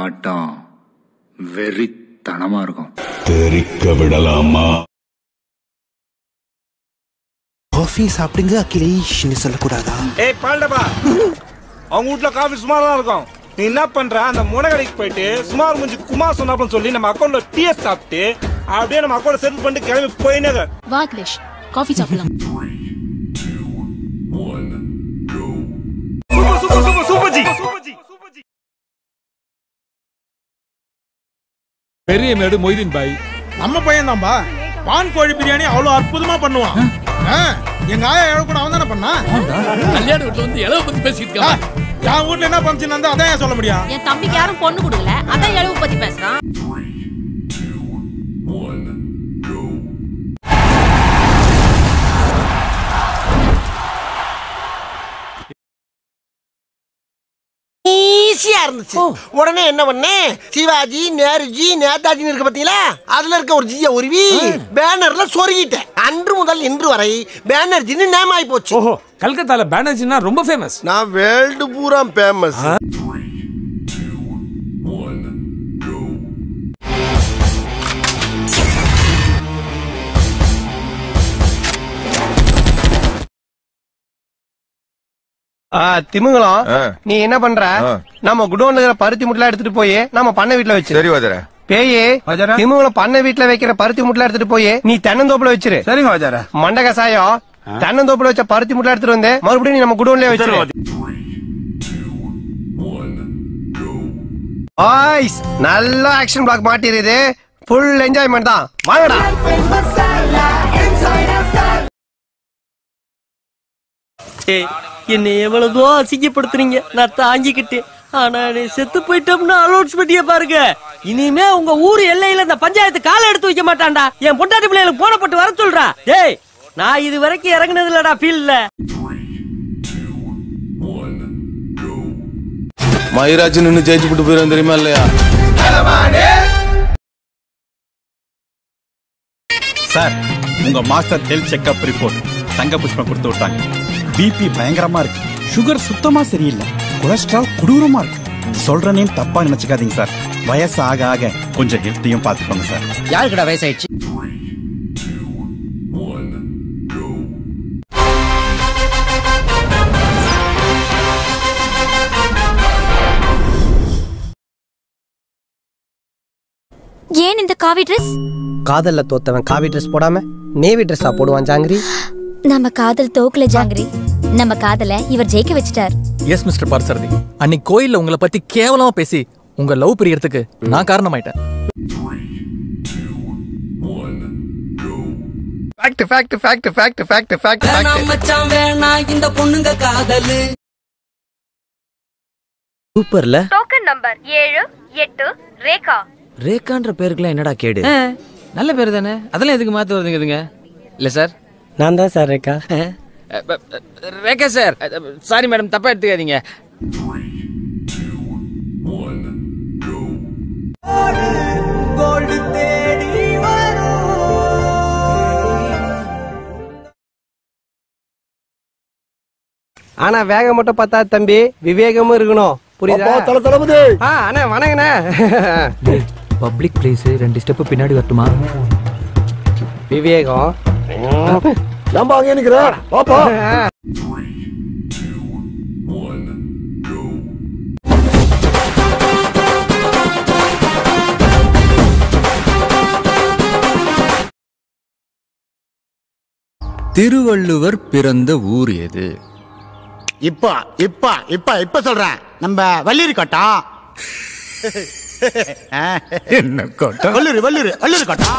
ஆட்டம் வெறித்தனமா இருக்கும் தெரிக்க விடலாமா காஃபி சாப்பிடுங்க அகிலேஷ்னு சொல்லக்கூடாதா ஏய் பால்டப்பா அவங்க வீட்ல காஃபி சுமாரா தான் இருக்கும் நீ என்ன பண்ற அந்த முனை கடைக்கு போயிட்டு சுமார் முடிஞ்சு குமார் சொன்னாப்னு சொல்லி நம்ம அக்கௌண்ட்ல டிஎஸ் சாப்பிட்டு அப்படியே நம்ம அக்கௌண்ட் செட்டில் பண்ணிட்டு கிளம்பி போயினே இரு. வா அகிலேஷ் காஃபி சாப்பிடலாம் super super super super ji super ji super ji பெரிய மேடு மொய்தீன் பாய் நம்ம பையன் தான்பா பான் கோழி பிரியாணி அவ்வளவு அற்புதமா பண்ணுவான் ஆ, எங்க ஆயா எவ்வளவு கூட அவன் தானே பண்ணா கல்யாண வீட்டுல வந்து இளவு பத்தி பேசிட்டு ஆ, என் வீட்ல என்ன ஃபங்க்ஷன் இருந்தா அதான் ஏன் சொல்ல முடியும் என் தம்பிக்கு யாரும் பொண்ணு கொடுக்கல அதான் எழுவு பத்தி பேசுறான் ஈஸியா இருந்துச்சு உடனே என்ன பண்ணேன் சிவாஜி நேருஜி நேதாஜின்னு இருக்க பாத்தீங்களா அதுல இருக்க ஒரு ஜிய உருவி பேனர்ல சொருகிட்டேன் அன்று முதல் இன்று வரை பேனர்ஜின்னு நேம் ஆகி போச்சு ஓஹோ கல்கத்தால பேனர்ஜினா ரொம்ப ஃபேமஸ் நான் வேர்ல்டு பூரா ஃபேமஸ் திமுங்கலம் நீ என்ன பண்ற நம்ம குடோன்ல இருக்கிற பருத்தி முட்டலாம் எடுத்துட்டு போய் நம்ம பண்ண வீட்டுல வச்சு சரி வாஜர பேயே திமுங்கலம் பண்ண வீட்டுல வைக்கிற பருத்தி முட்டலாம் எடுத்துட்டு போய் நீ தென்னந்தோப்புல வச்சிரு சரிங்க வாஜர மண்ட கசாயம் தென்னந்தோப்புல வச்ச பருத்தி முட்டலாம் எடுத்துட்டு வந்து மறுபடியும் நீ நம்ம குடோன்லயே வச்சிரு பாய்ஸ் நல்ல ஆக்ஷன் பிளாக் மாட்டிருது ஃபுல் என்ஜாய்மெண்ட் தான் வாங்கடா என்னை எவ்வளவோ அசிங்கப்படுத்துறீங்க நான் தாங்கிக்கிட்டு ஆனா நீ செத்து போயிட்டோம்னு அலௌன்ஸ்மெண்ட்டிய பாருங்க இனிமே உங்க ஊர் எல்லையில இந்த பஞ்சாயத்து காலை எடுத்து வைக்க மாட்டான்டா என் பொண்டாட்டி பிள்ளைகளுக்கு போனப்பட்டு வர சொல்றா டேய் நான் இது வரைக்கும் இறங்குனது இல்லடா ஃபீல்ட்ல மயிராஜ் நின்னு ஜெயிச்சு விட்டு போயிரும் தெரியுமா இல்லையா சார் உங்க மாஸ்டர் ஹெல்த் செக்அப் ரிப்போர்ட் தங்க புஷ்பம் கொடுத்து விட்டாங்க பிபி பயங்கரமா இருக்கு சுகர் சுத்தமா சரியில்லை கொலஸ்ட்ரால் கொடூரமா இருக்கு சொல்றேன்னு தப்பா நினைச்சுக்காதீங்க சார் வயசு ஆக ஆக கொஞ்சம் ஹெல்த்தையும் பாத்துக்கோங்க சார் யாருக்குடா வயசாயிடுச்சு ஏன் இந்த காவி ட்ரெஸ் காதல்ல தோத்தவன் காவி ட்ரெஸ் போடாம நேவி ட்ரெஸ்ஸா போடுவான் ஜாங்கிரி நம்ம காதல் தோக்கல ஜாங்கிரி நம்ம காதல இவர் ஜெயிக்க வச்சிட்டார் எஸ் மிஸ்டர் பார்சரதி அன்னைக்கு கோயில்ல உங்களை பத்தி கேவலமா பேசி உங்க லவ் பிரியறதுக்கு நான் காரணமாயிட்டேன் fact fact fact fact fact fact fact மச்சான் வேணா இந்த பொண்ணுங்க காதலு சூப்பர்ல டோக்கன் நம்பர் ஏழு எட்டு ரேகா ரேகான்ற பேருக்குலாம் என்னடா கேடு நல்ல பேர் தானே அதெல்லாம் எதுக்கு மாத்து வருதுங்க இதுங்க இல்ல சார் நான் தான் sir Rekha Rekha sir sorry madam தப்பா எடுத்துக்காதீங்க ஆனா வேகம் மட்டும் பத்தாது தம்பி விவேகமும் இருக்கணும் புரியுதா தளபதி ஆ அண்ணா வணங்கண்ணே பப்ளிக் பிளேஸ் ரெண்டு ஸ்டெப் பின்னாடி வரட்டுமா விவேகம் ஏன்பா அங்கே நிக்கிற பாப்பா திருவள்ளுவர் பிறந்த ஊர் எது இப்ப இப்ப இப்ப இப்ப சொல்றேன் நம்ம வள்ளிரி கோட்டம் என்ன கோட்டம் வள்ளூர் வள்ளூர் வள்ளூர் கோட்டம்